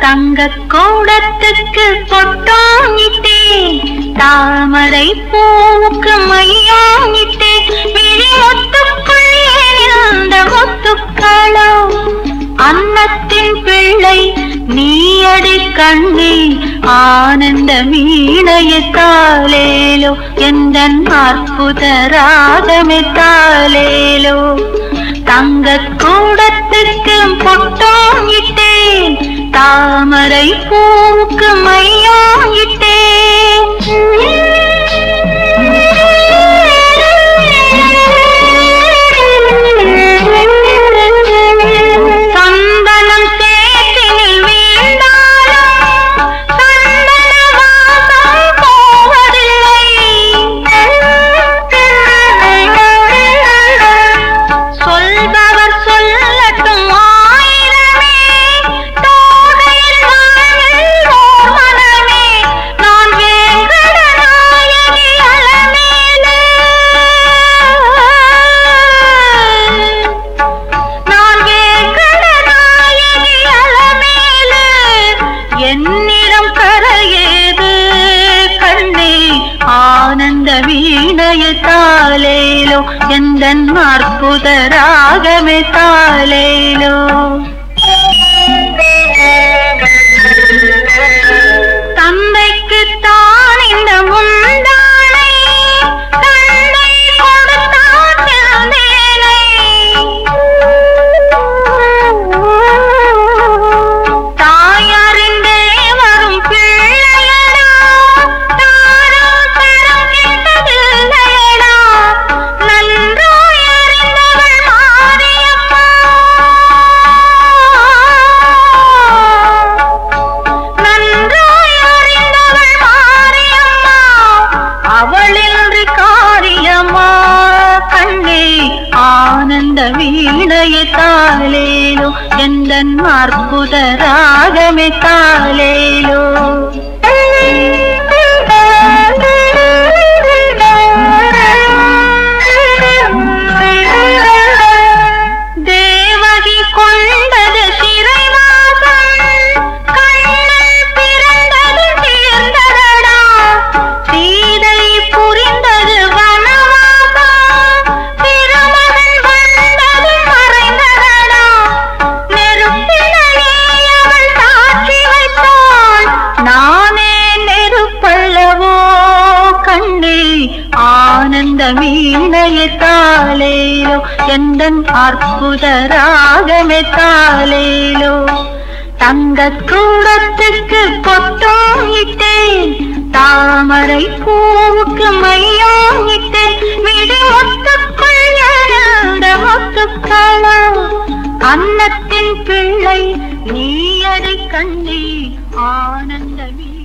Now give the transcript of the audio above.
தங்க கூடத்துக்கு பொட்டாங்கிட்டேன் தாமரை பூவுக்கு மையாங்கிட்டேன் விழி முத்துக்குள் இருந்த முத்துக்களோ அன்னத்தின் பிள்ளை நீயடி கண்ணே ஆனந்த வீணையத்தாலேலோ எந்த அற்புத ராகமித்தாலேலோ தங்க கூடத்துக்கு பொட்டம் இட்டேன் தாமரை பூவுக்கு மையம் இட்டேன் சந்தனம் சேற்றினில் வீழ்ந்தாலும் சந்தன வாசம் போவதில்லை சொல்பவர் சொல்லட்டும் ஆயிரமே தோகையில் வாழ்வோர் மனமே நான் வேங்கட நாயகி அலமேலே நான் வேங்கட நாயகி அலமேலே என்னிடம் கரையேது கண்ணே ஆனந்த வீணையத்தாலேலோ எந்த அற்புத ராகமே தாலேலோ தந்தைக்கு தான் இந்த முந்தானை தந்தை கொடுத்தான் செந்தேனை தாயாரின்றே வரும் பிள்ளையடா தாரம் தரம் கெட்டதில்லையடா நன்றாய் அறிந்தவள் மாரியம்மா நன்றாய் அறிந்தவள் மாரியம்மா அவளின்றி காரியமா கண்ணே ஆனந்த வீணையை தாலேலோ எந்த அற்புத ராகமே தாலேலோ தேவகி கொண்டது சிறைவாசம் கண்ணன் பிறந்தது தீர்ந்ததடா சீதை புரிந்தது வனவாசம் திருமகன் வந்தது மறைந்ததடா நெருப்பிலேயே அவள் சாட்சி வைத்தாள் நானே நெருப்பல்லவோ கண்ணே ஆனந்த வீணையை தாலேலோ எந்த அற்புத ராகமே தாலேலோ தங்க கூடத்துக்கு பொட்டம் இட்டேன் தாமரை பூவுக்கு மையம் இட்டேன் விடி முத்துக்குள் எழுந்த முத்துக்களா அன்னத்தின் பிள்ளை நீ அதை கண்ணே ஆனந்த வீ